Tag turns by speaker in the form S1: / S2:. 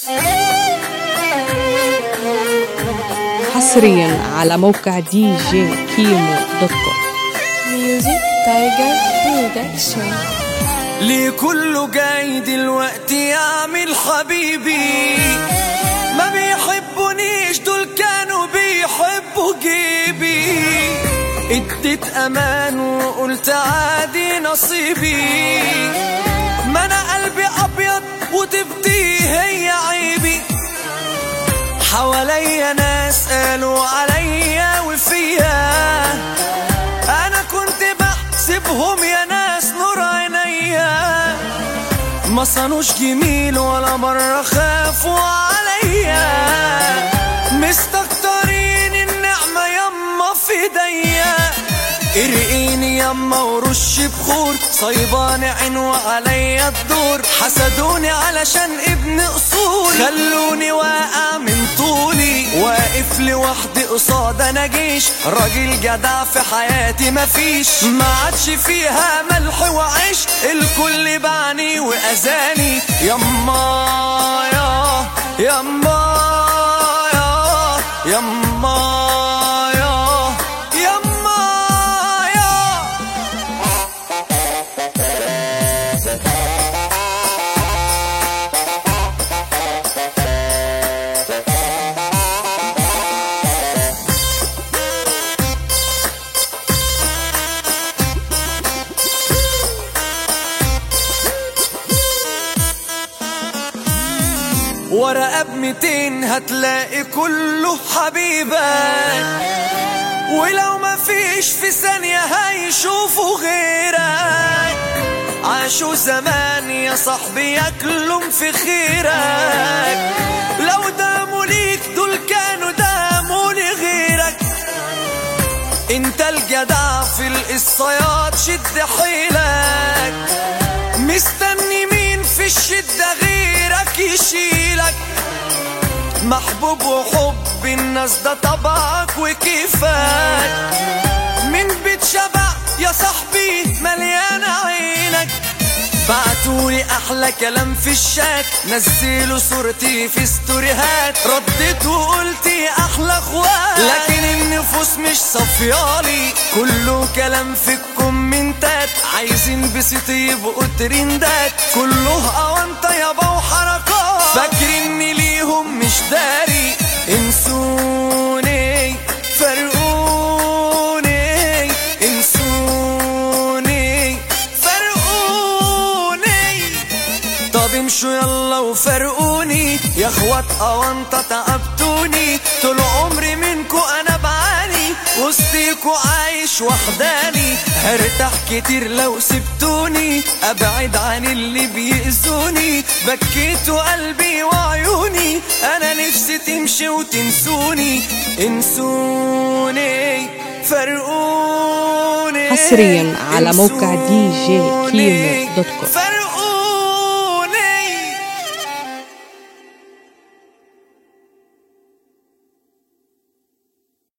S1: حصريا على موقع دي جي كيمو دوت كوم
S2: ميوزك تايجر برودكشن
S3: ليه كله جاي دلوقتي يعمل حبيبي ما بيحبونيش دول كانوا بيحبوا جيبي اديت امان وقلت عادي نصيبي ما انا قلبي ابيض وتبدي هي عيبي حواليا ناس قالوا عليا وفيا انا كنت بحسبهم يا ناس نور عينيا ما صانوش جميل ولا مرة خافوا عليا مستكترين النعمة يما في ايديا ارقيني يما ورش بخور صيباني عين وعليا الدور حسدوني علشان ابن اصول خلوني واقع من طولي واقف لوحدي قصاد انا جيش راجل جدع في حياتي مفيش ما عادش فيها ملح وعيش الكل بعني واذاني يما يا يما يا يما يا يما يا ورقة بميتين هتلاقي كله حبيبك ولو ما فيش في ثانية هيشوفوا غيرك عاشوا زمان يا صاحبي ياكلهم في خيرك لو داموا ليك دول كانوا داموا لغيرك انت الجدع في القصيات شد حيلك مستني مين في الشدة غيرك يشيلك محبوب وحب الناس ده طبعك وكيفك من بيت شبع يا صاحبي مليانة عينك بعتولي احلى كلام في الشات نزلوا صورتي في ستوريهات رديت وقلتي احلى اخوات لكن النفوس مش صفيالي كله كلام في الكومنتات عايزين بسيط يبقوا ترندات كله اوانطه يابا وحركات فاكرني ليهم مش داري انسوني فرقوني انسوني فرقوني طب امشوا يلا وفرقوني يا اخوات اوانطة تعبتوني طول عمري منكو انا بعاني وسطيكو عايش وحداني هرتاح كتير لو سبتوني ابعد عن اللي بيأذوني بكيتوا قلبي وعيوني انا نفسي تمشي وتنسوني انسوني فرقوني
S1: حصرياً على موقع
S3: انسوني.
S1: DJ كيمو دوت كوم.
S3: فرقوني